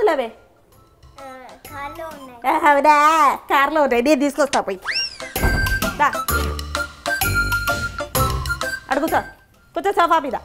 డబ్బులు అవే కార్లో ఉన్నాయి ఏ, అవునా కార్లో ఉన్నాయి నేను తీసుకొస్తా పోయి దా. అడు కూర్చో కూర్చో సోఫా మీద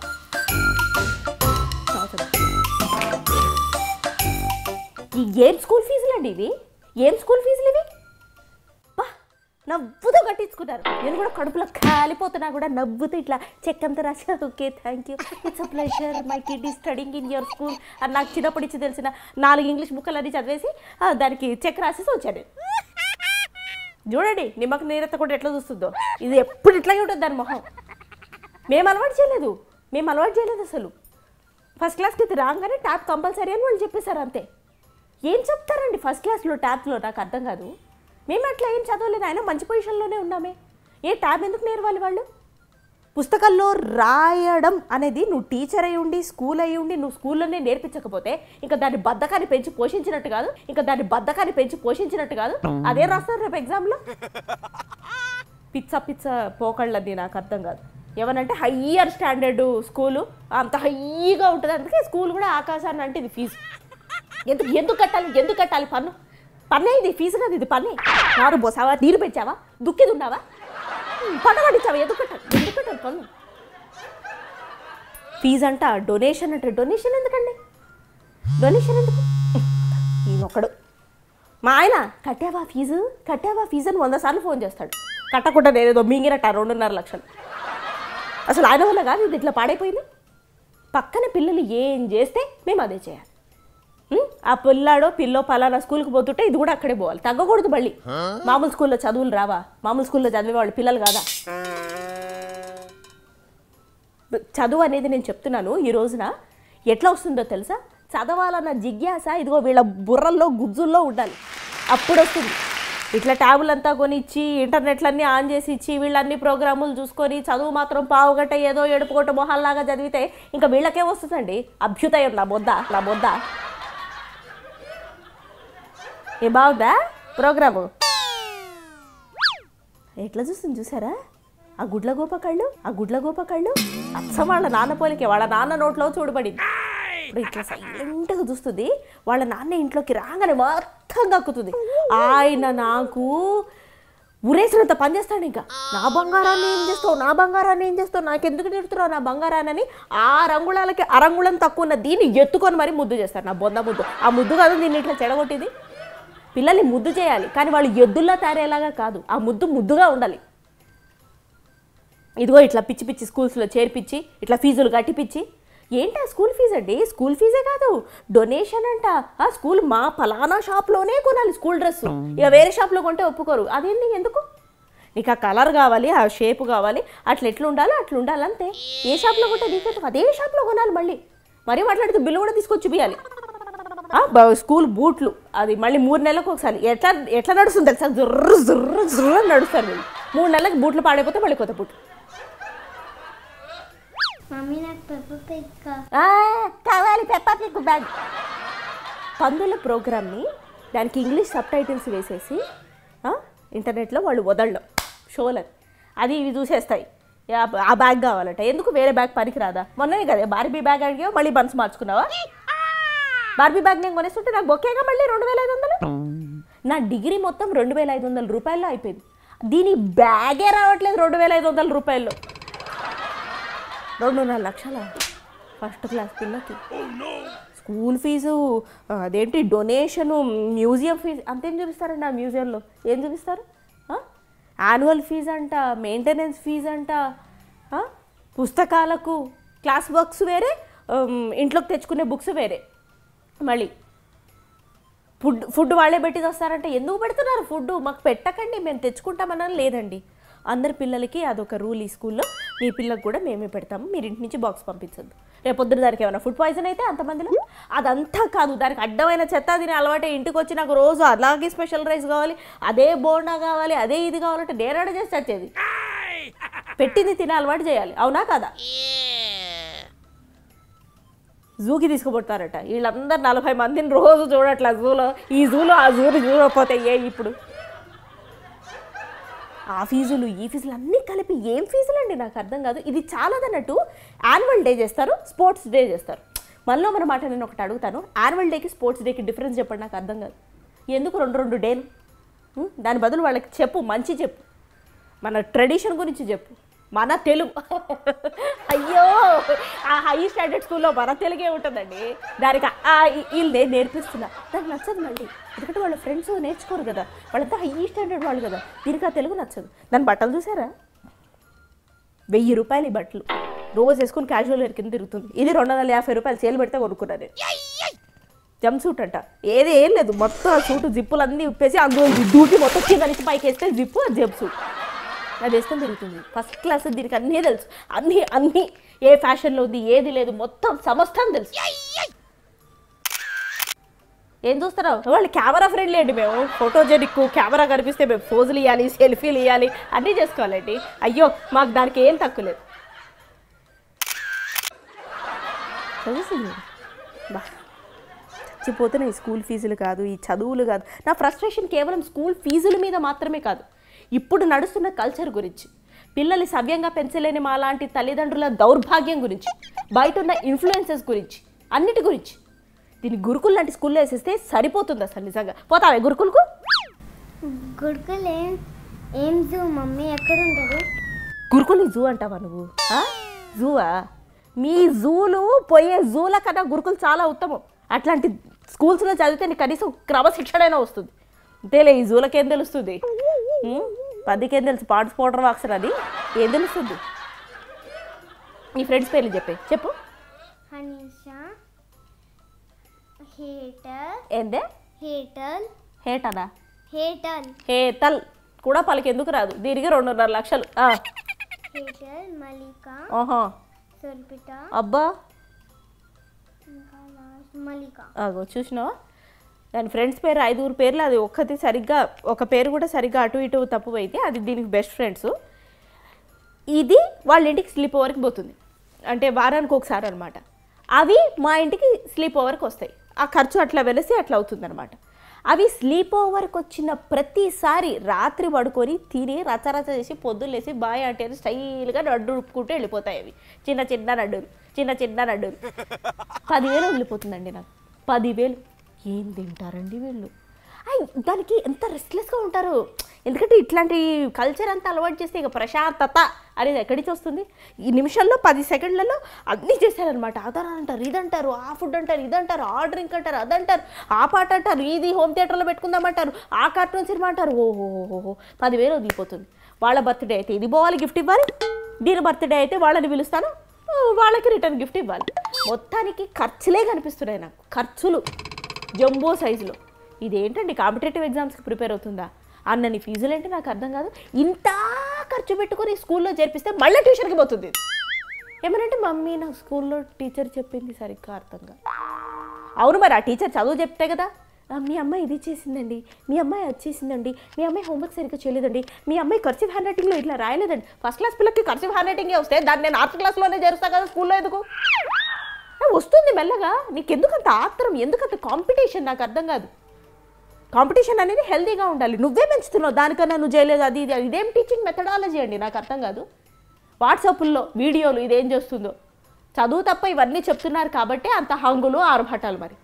ఈ ఏం స్కూల్ ఫీజులు అండి ఇవి ఏం స్కూల్ ఫీజులు ఇవి బా, నవ్వుతో కట్టించుకున్నారు నేను కూడా కడుపులో కాలిపోతున్నా కూడా నవ్వుతూ ఇట్లా చెక్ అంతా రాసా okay thank you it's a pleasure my kid is studying in your school అని నాకు చిన్నప్పటి నుంచి తెలిసిన నాలుగు ఇంగ్లీష్ బుక్కలు అన్ని చదివేసి ఆ, దానికి చెక్ రాసేసి వచ్చాను చూడండి నిమ్మకు నీరెత్త కూడా ఎట్లా చూస్తుందో ఇది ఎప్పుడు ఇట్లాగే ఉంటుంది దాని మొహం మేము అలవాటు చేయలేదు మేము అలవాటు చేయలేదు అసలు ఫస్ట్ క్లాస్కి అయితే రాగానే ట్యాప్ కంపల్సరీ అని వాళ్ళు చెప్పేశారు అంతే ఏం చెప్తారండి ఫస్ట్ క్లాస్లో ట్యాప్లో నాకు అర్థం కాదు మేము అట్లా ఏం చదవలేదు ఆయన మంచి పొజిషన్లోనే ఉన్నామే ఏ ట్యాబ్ ఎందుకు నేర్వాలి వాళ్ళు పుస్తకాల్లో రాయడం అనేది నువ్వు టీచర్ అయి ఉండి స్కూల్ అయి ఉండి నువ్వు స్కూల్లోనే నేర్పించకపోతే ఇంకా దాన్ని బద్ధకాన్ని పెంచి పోషించినట్టు కాదు ఇంకా దాన్ని బద్ధకాన్ని పెంచి పోషించినట్టు కాదు అదే రాస్తారు రేపు ఎగ్జామ్లో పిచ్చ పిచ్చ పోకళ్ళది నాకు అర్థం కాదు ఏమనంటే హయ్యర్ స్టాండర్డ్ స్కూలు అంత హైగా ఉంటుంది అందుకే స్కూల్ కూడా ఆకాశాన్ని అంటే ఇది ఫీజు ఎందుకు ఎందుకు కట్టాలి ఎందుకు కట్టాలి పన్ను పన్నే ఇది ఫీజు కాదు ఇది పన్నే నారు పోసావా నీరు పెంచావా దుక్కిది ఉన్నావా ఉమ్, పన్ను కట్టించావా ఎందుకు కట్టాలి ఎందుకు కట్టాలి పన్ను ఫీజు అంట డొనేషన్ అంటే డొనేషన్ ఎందుకండి డొనేషన్ ఎందుకు ఈయనొక్కడు మా ఆయన కట్టావా ఫీజు కట్టావా ఫీజు అని వంద సార్లు ఫోన్ చేస్తాడు కట్టకుండా నేనేదో మింగినట్ట రెండున్నర లక్షలు అసలు ఆయన వల్ల కాదు ఇది ఇట్లా పాడైపోయింది పక్కన పిల్లలు ఏం చేస్తే మేము అదే చేయాలి ఉం? ఆ పిల్లాడో పిల్లో పలానా స్కూల్కి పోతుంటే ఇది కూడా అక్కడే పోవాలి తగ్గకూడదు మళ్ళీ మామూలు స్కూల్లో చదువులు రావా మామూలు స్కూల్లో చదివే వాళ్ళు పిల్లలు కాదా చదువు అనేది నేను చెప్తున్నాను ఈ రోజున ఎట్లా వస్తుందో తెలుసా చదవాలన్న జిజ్ఞాస ఇదిగో వీళ్ళ బుర్రల్లో గుజ్జుల్లో ఉండాలి అప్పుడు వస్తుంది ఇట్లా ట్యాబులంతా కొనిచ్చి ఇంటర్నెట్లన్నీ ఆన్ చేసి ఇచ్చి వీళ్ళన్ని ప్రోగ్రాములు చూసుకొని చదువు మాత్రం పావుగట్ట ఏదో ఏడుపుగొట్ట మొహాల్లాగా చదివితే ఇంకా వీళ్ళకే వస్తుందండి అభ్యుదయం నా బొద్ద నా బొద్ద ఏ బాగుందా ప్రోగ్రాము ఎట్లా చూస్తుంది చూసారా ఆ గుడ్ల గోప కళ్ళు ఆ గుడ్ల గోప కళ్ళు అచ్చం వాళ్ళ నాన్న పోలికే వాళ్ళ నాన్న నోట్లో చూడబడింది ఇప్పుడు ఇట్లా సైలెంట్గా చూస్తుంది వాళ్ళ నాన్న ఇంట్లోకి రాగానే మొత్తం కక్కుతుంది ఆయన నాకు ఉరేసినంత పని చేస్తాడు ఇంకా నా బంగారాన్ని ఏం చేస్తావు నా బంగారాన్ని ఏం చేస్తావు నాకెందుకు నేర్పుతున్నావు నా బంగారాన్ని ఆ రంగుళాలకి అరంగుళం తక్కువ ఉన్న దీన్ని ఎత్తుకొని మరీ ముద్దు చేస్తారు నా బొంద ముద్దు ఆ ముద్దు కాదు దీన్ని ఇట్లా చెడగొట్టింది పిల్లల్ని ముద్దు చేయాలి కానీ వాళ్ళు ఎద్దుల్లా తయారయ్యేలాగా కాదు ఆ ముద్దు ముద్దుగా ఉండాలి ఇదిగో ఇట్లా పిచ్చి పిచ్చి స్కూల్స్లో చేర్పించి ఇట్లా ఫీజులు కట్టిపిచ్చి ఏంటి ఆ స్కూల్ ఫీజు అండి స్కూల్ ఫీజే కాదు డొనేషన్ అంట ఆ స్కూల్ మా ఫలానా షాప్లోనే కొనాలి స్కూల్ డ్రెస్ ఇక వేరే షాప్లో కొంటే ఒప్పుకోరు అదేంటి ఎందుకు నీకు ఆ కలర్ కావాలి ఆ షేప్ కావాలి అట్లా ఎట్లా ఉండాలో అట్లా ఉండాలి అంతే ఏ షాప్లో కొంటే నీకెందుకు అదే షాప్లో కొనాలి మళ్ళీ మరీ మాట్లాడితే బిల్లు కూడా తీసుకొచ్చి చూపించాలి ఆ, బ- స్కూల్ బూట్లు అది మళ్ళీ మూడు నెలలకు ఒకసారి ఎట్లా ఎట్లా నడుస్తుంది తెలుసా జుర్రు జుర్రు జుర్రు అని నడుస్తారు వీళ్ళు మూడు నెలలకు బూట్లు పాడైపోతే మళ్ళీ కొత్త బూట్లు మమ్మీ నాకు పెప్ప పిగ్ కా- ఆ, కావాలి పెప్పా పిక్ బ్యాగ్ పందుల ప్రోగ్రామ్ని దానికి ఇంగ్లీష్ సబ్ టైటిల్స్ వేసేసి ఆ, ఇంటర్నెట్లో వాళ్ళు వదలడం షోలని అది ఇవి చూసేస్తాయి యా, ఆ బ్యాగ్ కావాలట ఎందుకు వేరే బ్యాగ్ పనికిరాదా మొన్ననే కదా బార్బీ బ్యాగ్ అడిగావు మళ్ళీ బన్స్ మార్చుకున్నావా బార్బీ బ్యాగ్ నేను కొనేస్తుంటే నాకు బొకేగా మళ్ళీ రెండు వేల ఐదు వందలు నా డిగ్రీ మొత్తం రెండు వేల ఐదు వందల రూపాయల్లో అయిపోయింది దీని బ్యాగే రావట్లేదు రెండు వేల ఐదు వందల రూపాయల్లో రెండున్నర లక్షల ఫస్ట్ క్లాస్ పిల్లకి స్కూల్ ఫీజు ఆ, అదేంటి డొనేషను మ్యూజియం ఫీజు అంతేం చూపిస్తారండి ఆ మ్యూజియంలో ఏం చూపిస్తారు యాన్యువల్ ఫీజు అంట మెయింటెనెన్స్ ఫీజు అంట ఆ, పుస్తకాలకు క్లాస్ వర్క్స్ వేరే ఉమ్, ఇంట్లోకి తెచ్చుకునే బుక్స్ వేరే మళ్ళీ ఫుడ్ ఫుడ్ వాళ్ళే పెట్టి వస్తారంటే ఎందుకు పెడుతున్నారు ఫుడ్ మాకు పెట్టకండి మేము తెచ్చుకుంటామని లేదండి అందరి పిల్లలకి అదొక రూల్ ఈ స్కూల్లో మీ పిల్లలకు కూడా మేమే పెడతాము మీరు ఇంటి నుంచి బాక్స్ పంపించద్దు రేపు పొద్దున దానికి ఏమైనా ఫుడ్ పాయిజన్ అయితే అంతమందిలో అదంతా కాదు దానికి అడ్డమైన చెత్త తినే అలవాటే ఇంటికి వచ్చి నాకు రోజు అలాగే స్పెషల్ రైస్ కావాలి అదే బోండా కావాలి అదే ఇది కావాలంటే నేరాడ చేసి వచ్చేది పెట్టింది తినే అలవాటు చేయాలి అవునా కదా జూకి తీసుకుపోతారట వీళ్ళందరూ నలభై మందిని రోజు చూడట్లా జూలో ఈ జూలో ఆ జూని చూడకపోతే ఏ ఇప్పుడు ఆ ఫీజులు ఈ ఫీజులు అన్నీ కలిపి ఏం ఫీజులు అండి నాకు అర్థం కాదు ఇది చాలాదన్నట్టు యాన్యువల్ డే చేస్తారు స్పోర్ట్స్ డే చేస్తారు మనలో మన మాట నేను ఒకటి అడుగుతాను యాన్యువల్ డేకి స్పోర్ట్స్ డేకి డిఫరెన్స్ చెప్పండి నాకు అర్థం కాదు ఎందుకు రెండు రెండు డేలు ఉం? దాని బదులు వాళ్ళకి చెప్పు మంచి చెప్పు మన ట్రెడిషన్ గురించి చెప్పు మన తెలుగు అయ్యో ఆ హై స్టాండర్డ్ స్కూల్లో మన తెలుగే ఉంటుందండి దానికి ఆ ఈ- వీళ్ళు నేను నేర్పిస్తున్నా నాకు నచ్చదు మళ్ళీ ఎందుకంటే వాళ్ళ ఫ్రెండ్స్ నేర్చుకోరు కదా వాళ్ళంతా హై స్టాండర్డ్ వాళ్ళు కదా దీనికి ఆ తెలుగు నచ్చదు దాని బట్టలు చూసారా వెయ్యి రూపాయలు ఈ బట్టలు రోజు వేసుకుని క్యాజువల్ వేర్ కింద తిరుగుతుంది ఇది రెండు వందల యాభై రూపాయలు సేల్ పెడితే కొనుక్కున్నా నేను జంప్ సూట్ అంట ఏది ఏం లేదు మొత్తం ఆ సూట్ జిప్పులు అన్నీ ఉప్పేసి అందులో డ్యూటీ మొత్తం కింద నుంచి పైకి వేస్తే జిప్పు అది జంప్ సూట్ అది వేసుకొని తిరుగుతుంది ఫస్ట్ క్లాస్ దీనికి అన్నీ తెలుసు అన్నీ అన్నీ ఏ ఫ్యాషన్లో ఉంది ఏది లేదు మొత్తం సమస్తం తెలుసు ఏం చూస్తారా వాళ్ళు కెమెరా ఫ్రెండ్లీ అండి మేము ఫోటోజెనిక్ కెమెరా కనిపిస్తే మేము ఫోజులు ఇవ్వాలి సెల్ఫీలు ఇవ్వాలి అన్నీ చేసుకోవాలండి అయ్యో మాకు దానికి ఏం తక్కువ లేదు చదువుతుంది బా చచ్చిపోతున్నాయి స్కూల్ ఫీజులు కాదు ఈ చదువులు కాదు నా ఫ్రస్ట్రేషన్ కేవలం స్కూల్ ఫీజుల మీద మాత్రమే కాదు ఇప్పుడు నడుస్తున్న కల్చర్ గురించి పిల్లల్ని సవ్యంగా పెంచలేని మా లాంటి తల్లిదండ్రుల దౌర్భాగ్యం గురించి బయట ఉన్న ఇన్ఫ్లుయెన్సెస్ గురించి అన్నిటి గురించి దీన్ని గురుకుల్ లాంటి స్కూల్లో వేసేస్తే సరిపోతుంది అసలు నిజంగా పోతావే గురుకులకు గుడుకులు ఏం ఏం జూ మమ్మీ ఎక్కడ ఉంటుంది గురుకుల్ని జూ అంటావా నువ్వు ఆ? జూవా మీ జూలు పోయే జూల కన్నా గురుకులు చాలా ఉత్తమం అట్లాంటి స్కూల్స్లో చదివితే నీకు కనీసం క్రమశిక్షణైనా వస్తుంది అంతేలే ఈ జూలకేం తెలుస్తుంది ఉం? పదికేం తెలుసు పాడ్స్ పౌడర్ వాక్సర్ అది ఏం తెలుస్తుంది నీ ఫ్రెండ్స్ పేర్లు చెప్పే చెప్పు హనీషా హేటర్ ఏందే హేటల్ హేటనా హేటల్ హేతల్ కూడా పలికెందుకు రాదు దీనికి రెండున్నర లక్షలు ఆ. హేటల్ మలిక ఆహా సొల్పిట అబ్బా ఇంకా లాస్ట్ మలిక అగో చూసినావా దాని ఫ్రెండ్స్ పేరు ఐదుగురు పేర్లు అది ఒక్కటి సరిగ్గా ఒక పేరు కూడా సరిగ్గా అటు ఇటు తప్పు అయితే అది దీనికి బెస్ట్ ఫ్రెండ్స్ ఇది వాళ్ళ ఇంటికి స్లీప్ ఓవర్కి పోతుంది అంటే వారానికి ఒకసారి అనమాట అవి మా ఇంటికి స్లీప్ ఓవర్కి వస్తాయి ఆ ఖర్చు అట్లా వెలిసి అట్లా అవుతుంది అనమాట అవి స్లీప్ ఓవర్కి వచ్చిన ప్రతిసారి రాత్రి పడుకొని తిని రచరచ చేసి పొద్దున్నేసి బాయ్ అంటే స్టైల్గా నడ్డు ఉప్పుకుంటూ వెళ్ళిపోతాయి అవి చిన్న చిన్న నడ్డులు చిన్న చిన్న నడ్డులు పదివేలు వదిలిపోతుందండి నాకు పదివేలు ఏం తింటారండి వీళ్ళు అయ్ దానికి ఎంత రెస్ట్లెస్గా ఉంటారు ఎందుకంటే ఇట్లాంటి కల్చర్ అంతా అలవాటు చేస్తే ఇక ప్రశాంతత అనేది ఎక్కడి నుంచి వస్తుంది ఈ నిమిషంలో పది సెకండ్లలో అన్నీ చేశారనమాట అదర్ అంటారు ఇదంటారు ఆ ఫుడ్ అంటారు ఇదంటారు ఆ డ్రింక్ అంటారు అదంటారు ఆ పాట అంటారు ఇది హోమ్ థియేటర్లో పెట్టుకుందామంటారు ఆ కార్టూన్ సినిమా అంటారు ఓహో పదివేలు వదిలిపోతుంది వాళ్ళ బర్త్డే అయితే ఇది పోవాలి గిఫ్ట్ ఇవ్వాలి దీని బర్త్డే అయితే వాళ్ళని పిలుస్తాను వాళ్ళకి రిటర్న్ గిఫ్ట్ ఇవ్వాలి మొత్తానికి ఖర్చులే కనిపిస్తున్నాయి నాకు ఖర్చులు జంబో సైజులో ఇదేంటండి కాంపిటేటివ్ ఎగ్జామ్స్కి ప్రిపేర్ అవుతుందా అన్నని ఫీజులు ఏంటి నాకు అర్థం కాదు ఇంత ఖర్చు పెట్టుకొని స్కూల్లో చేర్పిస్తే మళ్ళీ ట్యూషన్కి పోతుంది ఏమనంటే మమ్మీ నాకు స్కూల్లో టీచర్ చెప్పింది సరిగ్గా అర్థం కాదు అవును మరి ఆ టీచర్ చదువు చెప్తే కదా "ఆ, మీ అమ్మాయి ఇది చేసిందండి మీ అమ్మాయి అది చేసిందండి మీ అమ్మాయి హోంవర్క్ సరిగ్గా చేయలేదండి మీ అమ్మాయి కర్సివ్ హ్యాండ్ రైటింగ్లో ఇట్లా రాయలేదండి ఫస్ట్ క్లాస్ పిల్లకి కర్సివ్ హ్యాండ్ రైటింగే వస్తే దాన్ని నేను ఆర్ట్ క్లాస్లోనే చేరుస్తా కదా స్కూల్లో ఎందుకు ఆ, వస్తుంది మెల్లగా నీకు ఎందుకంత ఆత్రం ఎందుకంత కాంపిటీషన్ నాకు అర్థం కాదు కాంపిటీషన్ అనేది హెల్తీగా ఉండాలి నువ్వే పెంచుతున్నావు దానికన్నా నువ్వు చేయలేదు అది ఇది ఇదేం టీచింగ్ మెథడాలజీ అండి నాకు అర్థం కాదు వాట్సాప్లో వీడియోలు ఇదేం చేస్తుందో చదువు తప్ప ఇవన్నీ చెప్తున్నారు కాబట్టి అంత హంగులు ఆర్భటాలు మరి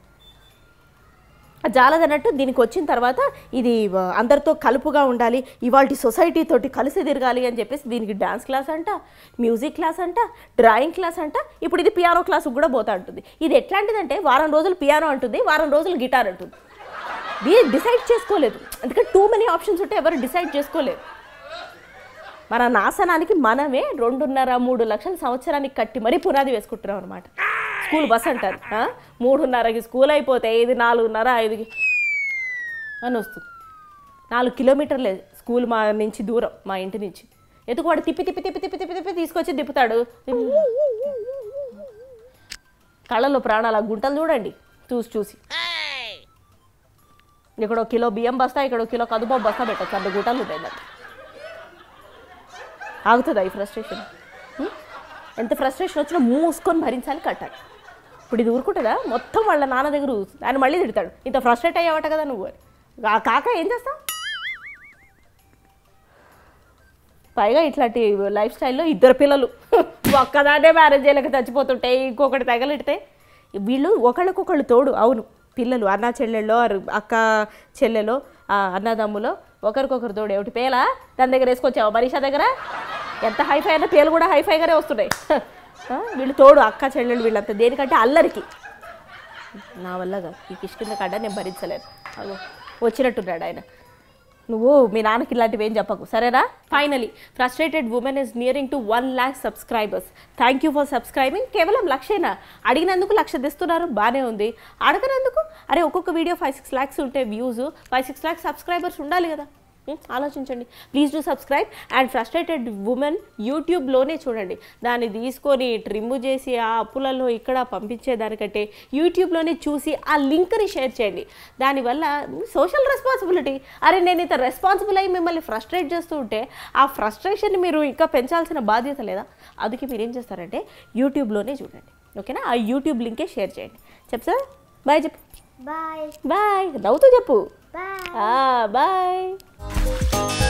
జాలదన్నట్టు దీనికి వచ్చిన తర్వాత ఇది ఆ, అందరితో కలుపుగా ఉండాలి ఇవాళ సొసైటీ తోటి కలిసి తిరగాలి అని చెప్పేసి దీనికి డ్యాన్స్ క్లాస్ అంట మ్యూజిక్ క్లాస్ అంట డ్రాయింగ్ క్లాస్ అంట ఇప్పుడు ఇది పియానో క్లాస్కి కూడా పోతా ఉంటుంది ఇది ఎట్లాంటిదంటే వారం రోజులు పియానో అంటుంది వారం రోజులు గిటార్ అంటుంది దీన్ని డిసైడ్ చేసుకోలేదు ఎందుకంటే టూ మెనీ ఆప్షన్స్ ఉంటే ఎవరు డిసైడ్ చేసుకోలేదు మన నాశనానికి మనమే రెండున్నర మూడు లక్షల సంవత్సరానికి కట్టి మరీ పునాది వేసుకుంటున్నాం అనమాట స్కూల్ బస్ అంటారు ఆ? మూడున్నరకి స్కూల్ అయిపోతే ఇది నాలుగున్నర ఐదుకి అని వస్తుంది నాలుగు కిలోమీటర్లే స్కూల్ మా నుంచి దూరం మా ఇంటి నుంచి ఎందుకు వాడు తిప్పి తిప్పి తిప్పి తిప్పి తిప్పి తిప్పి తీసుకొచ్చి తిప్పుతాడు కళ్ళలో ప్రాణాలు ఆ గుంటలు చూడండి చూసి చూసి ఇక్కడ ఒక కిలో బియ్యం బస్తా ఇక్కడ ఒక కిలో కదుబాబు బస్తా పెట్టచ్చు అంత గుంటలు ఉంటాయి దానికి ఆగుతుందా ఈ ఫ్రస్ట్రేషన్ ఎంత ఫ్రస్ట్రేషన్ వచ్చినా మూసుకొని భరించాలి కట్టాలి ఇప్పుడు ఇది ఊరుకుంటుందా మొత్తం వాళ్ళ నాన్న దగ్గర ఊసు. ఆయన మళ్ళీ తిడతాడు ఇంత ఫ్రస్ట్రేట్ అయ్యావట కదా నువ్వు అని ఆ కాక ఏం చేస్తావు పైగా ఇట్లాంటి లైఫ్ స్టైల్లో ఇద్దరు పిల్లలు ఒక్కదాన్నే మ్యారేజ్ చేయలేక చచ్చిపోతుంటే ఇంకొకటి తగలిడితే వీళ్ళు ఒకళ్ళకొకళ్ళు తోడు అవును పిల్లలు అన్న చెల్లెళ్ళో ఆరు అక్క చెల్లెలో ఆ, అన్నదమ్ములో ఒకరికొకరు తోడు ఏమిటి పేలా దాని దగ్గర వేసుకొచ్చావా మనీషా దగ్గర ఎంత హైఫై అయినా పేలు కూడా హైఫైగానే వస్తున్నాయి ఆ, వీళ్ళు తోడు అక్క చెల్లెళ్ళు వీళ్ళంతా దేనికంటే అల్లరికి నా వల్ల కాదు ఈ కిష్కింద కడ్డ నేను భరించలేను అగో వచ్చినట్టున్నాడు ఆయన నువ్వు మీ నాన్నకి ఇలాంటివి ఏం చెప్పకు సరేనా finally frustrated women is nearing to one lakh subscribers thank you for subscribing కేవలం లక్షేనా అడిగినందుకు లక్ష తెస్తున్నారు బాగానే ఉంది అడగనందుకు అరే ఒక్కొక్క వీడియో ఫైవ్ సిక్స్ ల్యాక్స్ ఉంటే views five six lakhs subscribers ఉండాలి కదా ఉం, ఆలోచించండి please do subscribe and frustrated women యూట్యూబ్లోనే చూడండి దాన్ని తీసుకొని ట్రిమ్ చేసి ఆ అప్పులలో ఇక్కడ పంపించేదానికంటే యూట్యూబ్లోనే చూసి ఆ లింక్ని షేర్ చేయండి దానివల్ల సోషల్ రెస్పాన్సిబిలిటీ అరే నేను ఇంత రెస్పాన్సిబుల్ అయ్యి మిమ్మల్ని ఫ్రస్ట్రేట్ చేస్తూ ఉంటే ఆ ఫ్రస్ట్రేషన్ని మీరు ఇంకా పెంచాల్సిన బాధ్యత లేదా అందుకే మీరు ఏం చేస్తారంటే యూట్యూబ్లోనే చూడండి ఓకేనా ఆ యూట్యూబ్ లింకే షేర్ చేయండి చెప్సా బాయ్ చెప్పు బాయ్ బాయ్ నవ్వుతూ చెప్పు బాయ్ బాయ్